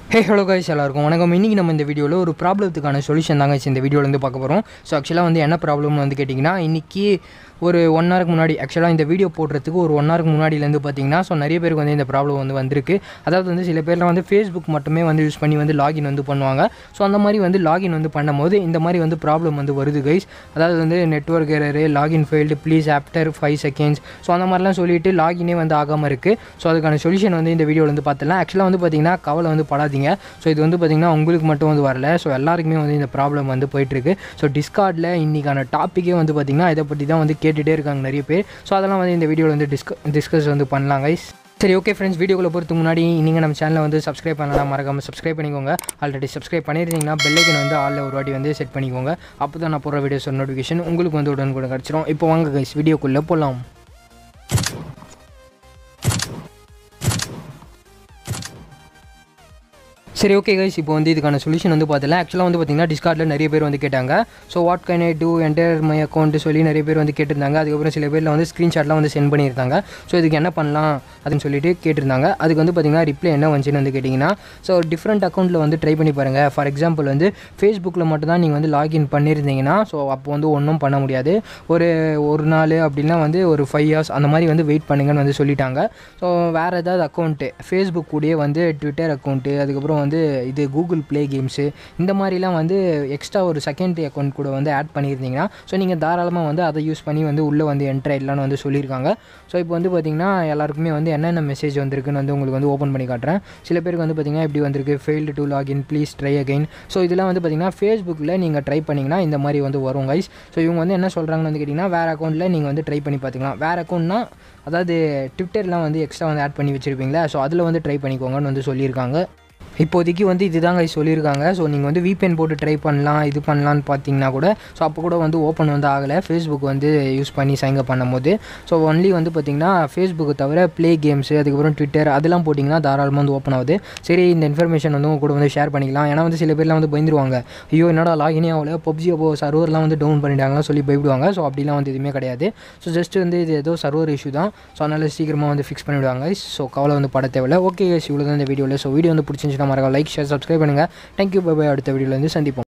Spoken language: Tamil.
ஹே ஹலோ கைஸ் எல்லாருக்கும் வணக்கம் இன்றைக்கி நம்ம இந்த வீடியோவில் ஒரு ப்ராப்ளத்துக்கான சொல்யூஷன் தாங்க இந்த வீடியோவில் வந்து பார்க்க போகிறோம் ஸோ ஆக்சுவலாக வந்து என்ன ப்ராப்ளம்னு வந்து கேட்டிங்கன்னா இன்றைக்கி ஒரு ஒன் ஹவருக்கு முன்னாடி ஆக்சுவலாக இந்த வீடியோ போடுறதுக்கு ஒரு ஒன் ஹவருக்கு முன்னாடிலேருந்து பார்த்தீங்கன்னா ஸோ நிறைய பேருக்கு வந்து இந்த ப்ராப்ளம் வந்து வந்திருக்கு அதாவது வந்து சில பேர்லாம் வந்து ஃபேஸ்புக் மட்டுமே வந்து யூஸ் பண்ணி வந்து லாகின் வந்து பண்ணுவாங்க ஸோ அந்த மாதிரி வந்து லாகின் வந்து பண்ணும்போது இந்த மாதிரி வந்து ப்ராப்ளம் வந்து வருது கைஸ் அதாவது வந்து network error login failed please after five seconds so அந்த மாதிரிலாம் சொல்லிட்டு லாகினே வந்து ஆகாமல் இருக்குது ஸோ அதுக்கான சொல்யூஷன் வந்து இந்த வீடியோவில் வந்து பார்த்துலாம் ஆக்சுவலாக வந்து பார்த்தீங்கன்னா கவலை வந்து படாதீங்க ஸோ இது வந்து பார்த்திங்கன்னா உங்களுக்கு மட்டும் வந்து வரல ஸோ எல்லாருக்குமே வந்து இந்த ப்ராப்ளம் வந்து போயிட்டுருக்கு ஸோ டிஸ்கார்டில் இன்றைக்கான டாப்பிக்கே வந்து பார்த்திங்கன்னா இதை பற்றி தான் வந்து கேட்டுகிட்டே இருக்காங்க நிறைய பேர் ஸோ அதெல்லாம் வந்து இந்த வீடியோவில் வந்து டிஸ்க டிஸ்கஸ் வந்து பண்ணலாம் கைஸ் சரி ஓகே ஃப்ரெண்ட்ஸ் வீடியோக்குள்ள போகிறதுக்கு முன்னாடி நீங்கள் நம்ம சேனலை வந்து சப்ஸ்கிரைப் பண்ணலாம் மறக்காமல் சப்ஸ்கிரைப் பண்ணிக்கோங்க ஆல்ரெடி சப்ஸ்கிரைப் பண்ணியிருந்தீங்கன்னா பெல்லைக்கன் வந்து ஆளில் ஒரு வாட்டி வந்து செட் பண்ணிக்கோங்க அப்போ தான் நான் போடுற வீடியோஸ் நோட்டிஃபிகேஷன் உங்களுக்கு வந்து உடனே கூட கிடச்சிரும் இப்போ வாங்க கைஸ் வீடியோக்குள்ளே போகலாம் சரி ஓகே கைஸ் இப்போ வந்து இதுக்கான சொல்யூஷன் வந்து பார்த்தல ஆக்சுவலாக வந்து பார்த்தீங்கன்னா டிஸ்கார்டில் நிறைய பேர் வந்து கேட்டாங்க so what can I do enter my account சொல்லி நிறைய பேர் வந்து கேட்டிருந்தாங்க அதுக்கப்புறம் சில பேரில் வந்து ஸ்க்ரீன்ஷாட்லாம் வந்து சென்ட் பண்ணியிருந்தாங்க ஸோ இதுக்கு என்ன பண்ணலாம் அப்படின்னு சொல்லிட்டு கேட்டிருந்தாங்க அதுக்கு வந்து பார்த்தீங்கன்னா ரிப்ளை என்ன வந்துச்சுன்னு வந்து கேட்டிங்கன்னா ஸோ டிஃப்ரெண்ட் அக்கௌண்ட்டில் வந்து ட்ரை பண்ணி பாருங்கள் ஃபார் எக்ஸாம்பிள் வந்து ஃபேஸ்புக்கில் மட்டும் தான் நீங்கள் வந்து லாகின் பண்ணியிருந்தீங்கன்னா ஸோ அப்போ வந்து ஒன்றும் பண்ண முடியாது ஒரு ஒரு நாள் அப்படின்னா வந்து ஒரு ஃபைவ் இயர்ஸ் அந்த மாதிரி வந்து வெயிட் பண்ணுங்கன்னு வந்து சொல்லிட்டாங்க ஸோ வேறு ஏதாவது அக்கௌண்ட்டு ஃபேஸ்புக் கூடயே வந்து ட்விட்டர் அக்கௌண்ட்டு அதுக்கப்புறம் வந்து இது கூகுள் ப்ளே கேம்ஸு இந்த மாதிரிலாம் வந்து எக்ஸ்ட்ரா ஒரு செகண்டரி அக்கௌண்ட் கூட வந்து ஆட் பண்ணியிருந்தீங்கன்னா ஸோ நீங்கள் தாராளமாக வந்து அதை யூஸ் பண்ணி வந்து உள்ளே வந்து என்ட்ரு ஆகிடலான்னு வந்து சொல்லியிருக்காங்க ஸோ இப்போ வந்து பார்த்திங்கன்னா எல்லாருக்குமே வந்து என்னென்ன மெசேஜ் வந்திருக்குன்னு வந்து உங்களுக்கு வந்து ஓப்பன் பண்ணி காட்டுறேன் சில பேருக்கு வந்து பார்த்திங்கன்னா இப்படி வந்திருக்கு failed to login please try again so இதெல்லாம் வந்து பார்த்திங்கன்னா ஃபேஸ்புக்கில் நீங்கள் ட்ரை பண்ணிங்கன்னா இந்த மாதிரி வந்து வரும் கைஸ் ஸோ இவங்க வந்து என்ன சொல்கிறாங்கன்னு வந்து கேட்டிங்கன்னா வேறு அக்கௌண்ட்டில் நீங்கள் வந்து ட்ரை பண்ணி பார்த்துக்கலாம் வேறு அக்கௌண்ட்னா அதாவது ட்விட்டர்லாம் வந்து எக்ஸ்ட்ரா வந்து ஆட் பண்ணி வச்சுருப்பீங்களா ஸோ அதில் வந்து ட்ரை பண்ணிக்கோங்கன்னு வந்து சொல்லியிருக்காங்க இப்போதைக்கு வந்து இதுதாங்க சொல்லியிருக்காங்க ஸோ நீங்கள் வந்து VPN போட்டு ட்ரை பண்ணலாம் இது பண்ணலான்னு பார்த்தீங்கன்னா கூட ஸோ அப்போ கூட வந்து ஓப்பன் வந்து ஆகலை ஃபேஸ்புக் வந்து யூஸ் பண்ணி சைன் அப் பண்ணும்போது ஸோ ஒன்லி வந்து பார்த்திங்கன்னா ஃபேஸ்புக்கை தவிர ப்ளே கேம்ஸு அதுக்கப்புறம் ட்விட்டர் அதெல்லாம் போட்டிங்கன்னா தாராளமாக வந்து ஓப்பன் ஆகுது சரி இந்த இன்ஃபர்மேஷன் வந்து உங்க கூட வந்து ஷேர் பண்ணிக்கலாம் ஏன்னா வந்து சில பேர்லாம் வந்து பயந்துருவாங்க ஐயோ என்னடா லாகினே ஆகல பப்ஜி அப்போ சர்வர்லாம் வந்து டவுன் பண்ணிட்டாங்களா சொல்லி பயப்படுவாங்க ஸோ அப்படிலாம் வந்து எதுவுமே கிடையாது ஸோ ஜஸ்ட் வந்து இது ஏதோ சர்வர் இஷ்யூ தான் ஸோ அதனால் சீக்கிரமாக வந்து ஃபிக்ஸ் பண்ணிவிடுவாங்க ஸோ கவலை வந்து பட தேவையில்ல ஓகே இவ்வளோ தான் இந்த வீடியோவில் ஸோ வீடியோ வந்து பிடிச்சிருந்துச்சுன்னா மறக்காம லைக் ஷேர் சப்ஸ்கிரைப் பண்ணுங்கள் தேங்க்யூ பை அடுத்த வீடியோவில் வந்து சந்திப்போம்